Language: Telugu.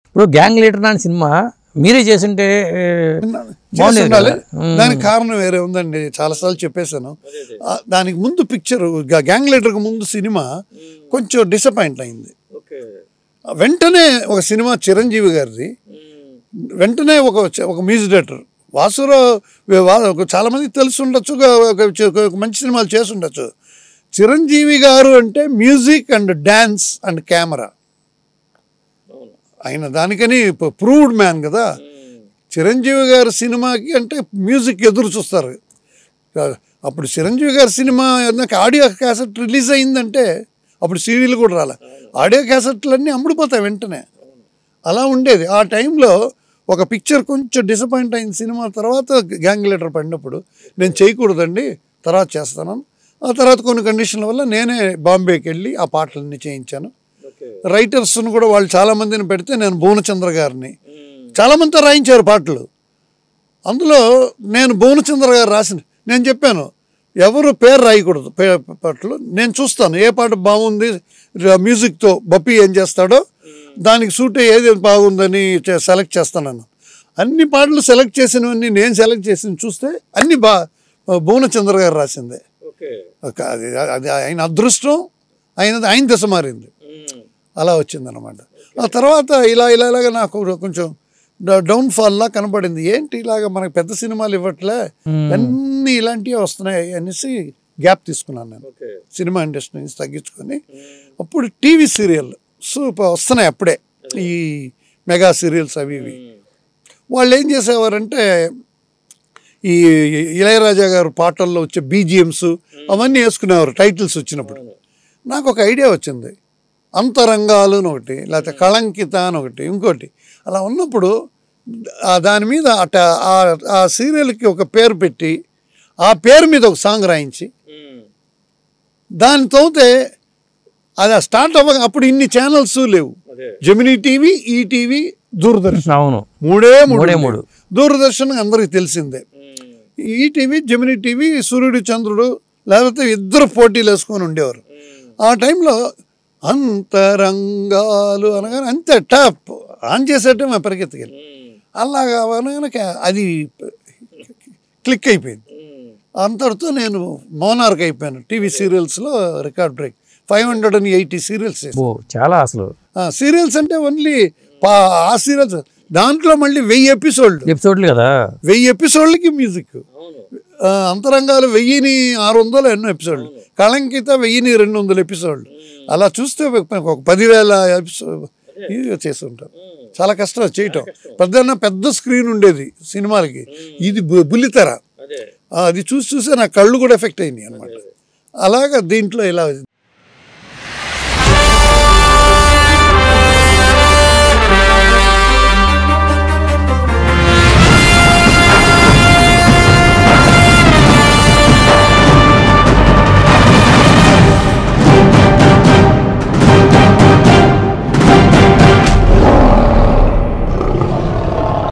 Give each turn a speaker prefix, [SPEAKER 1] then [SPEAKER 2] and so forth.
[SPEAKER 1] ఇప్పుడు గ్యాంగ్ లీడర్ అనే సినిమా మీరే చేసింటే ఏ, బాగుండేది
[SPEAKER 2] ఉండాలి
[SPEAKER 1] కదా. మ్మ్.
[SPEAKER 2] దానికి కారణం వేరే ఉందండి చాలాసార్లు చెప్పేశాను ఆ, దానికి ముందు పిక్చర్ గ్యాంగ్ లీడర్కి ముందు సినిమా కొంచెం డిసప్పాయింట్ అయింది వెంటనే ఒక సినిమా చిరంజీవి గారిది వెంటనే ఒక ఒక మ్యూజిక్ డైరెక్టర్ వాసురావు వా- ఒక చాలా మందికి తెలిసి ఉండొచ్చు ఒక ఒక- ఒక మంచి సినిమాలు చేసి ఉండొచ్చు చిరంజీవి గారు అంటే music and dance and camera ఆయన దానికని ప్రూవ్డ్ మ్యాన్ కదా చిరంజీవి గారి సినిమాకి అంటే మ్యూజిక్ ఎదురు చూస్తారు అప్పుడు చిరంజీవి గారి సినిమా నాకు ఆడియో క్యాసెట్ రిలీజ్ అయిందంటే అప్పుడు సీడీలు కూడా రాలే ఆడియో క్యాసెట్లన్నీ అమ్ముడుపోతాయి వెంటనే అలా ఉండేది ఆ టైంలో ఒక పిక్చర్ కొంచెం డిసప్పాయింట్ అయిన సినిమా తర్వాత గ్యాంగ్ లీటర్ పడినప్పుడు నేను చేయకూడదండి తర్వాత చేస్తాను ఆ తర్వాత కొన్ని కండిషన్ల వల్ల నేనే బాంబేకి వెళ్ళి ఆ పాటలన్నీ చేయించాను రైటర్స్ను కూడా వాళ్ళు చాలా మందిని పెడితే నేను భువనచంద్ర గారిని చాలా మందితో రాయించారు పాటలు అందులో నేను భువనచంద్ర గారు రాసిన నేను చెప్పాను ఎవరు పేరు రాయకూడదు పే పాటలు నేను చూస్తాను ఏ పాట బాగుంది ర- మ్యూజిక్తో బప్పి ఏం చేస్తాడో దానికి సూట్ ఏది బాగుందని చే- సెలెక్ట్ చేస్తాను అన్ని పాటలు సెలెక్ట్ చేసినవన్నీ నేను సెలెక్ట్ చేసిన చూస్తే అన్ని బా భువనచంద్ర గారు రాసిందే ఒక అది అది ఆయన అదృష్టం ఆయన ఆయన దశ మారింది అలా వచ్చిందనమాట ఆ తర్వాత ఇలా ఇలా ఇలాగ నాకు కొంచెం డౌన్ లా కనపడింది ఏంటి ఇలాగ మనకి పెద్ద సినిమాలు ఇవ్వట్లే అన్నీ ఇలాంటివి వస్తున్నాయి అనేసి గ్యాప్ తీసుకున్నాను నేను సినిమా ఇండస్ట్రీ నుంచి తగ్గించుకొని అప్పుడు టీవీ సీరియల్ సూపర్ వస్తున్నాయి అప్పుడే ఈ మెగా సీరియల్స్ అవి ఇవి వాళ్ళు ఏం చేసేవారంటే ఈ ఇళయరాజా గారు పాటల్లో వచ్చే బీజిఎమ్స్ అవన్నీ వేసుకునేవారు టైటిల్స్ వచ్చినప్పుడు నాకు ఒక ఐడియా వచ్చింది అంతరంగాలు అని ఒకటి లేకపోతే కళంకిత అని ఒకటి ఇంకోటి అలా ఉన్నప్పుడు ఆ దాని మీద అట ఆ- ఆ సీరియల్కి ఒక పేరు పెట్టి ఆ పేరు మీద ఒక సాంగ్ రాయించి దాని తోతే అది స్టార్ట్ అవ్వ అప్పుడు ఇన్ని ఛానల్స్ లేవు జమినీ టీవీ ఈటీవీ దూరదర్శన్
[SPEAKER 1] అవును
[SPEAKER 2] మూడే మూడు
[SPEAKER 1] మూడే
[SPEAKER 2] ఉండేవి.
[SPEAKER 1] మూడు.
[SPEAKER 2] దూరదర్శన్ అందరికి తెలిసిందే ఈటీవీ జమినీ టీవీ సూర్యుడు చంద్రుడు లేకపోతే ఇద్దరు పోటీలు వేసుకొని ఉండేవారు ఆ టైంలో అంతరంగాలు అనగానే అంతే టాప్ ఆన్ చేసేట్టే మా పరిగెత్తుకెళ్ళి అలాగా అనగానే అది క్లిక్ అయిపోయింది అంతటితో నేను మోనార్క్ అయిపోయాను టీవీ సీరియల్స్లో record break five hundred and eighty serials
[SPEAKER 1] ఓ చాలా అసలు
[SPEAKER 2] సీరియల్స్ అంటే ఓన్లీ ఆ సీరియల్స్ దాంట్లో మళ్ళీ వెయ్యి ఎపిసోడ్లు
[SPEAKER 1] ఎపిసోడ్లు కదా
[SPEAKER 2] వెయ్యి ఎపిసోడ్లకి మ్యూజిక్ ఆ, అంతరంగాలు వెయ్యిని ఆరు వందలు ఎన్నో ఎపిసోడ్లు కళంకిత వెయ్యిని రెండు వందల ఎపిసోడ్లు అలా చూస్తే ఒక ఒక పదివేల ఎపిసోడ్ ఇది చేసి ఉంటారు చాలా కష్టం అది చేయటం పెద్ద పెద్ద స్క్రీన్ ఉండేది సినిమాలకి ఇది బు- బుల్లితెర ఆ, అది చూసి చూసి నా కళ్ళు కూడా ఎఫెక్ట్ అయినాయి అనమాట అలాగా దీంట్లో ఇలా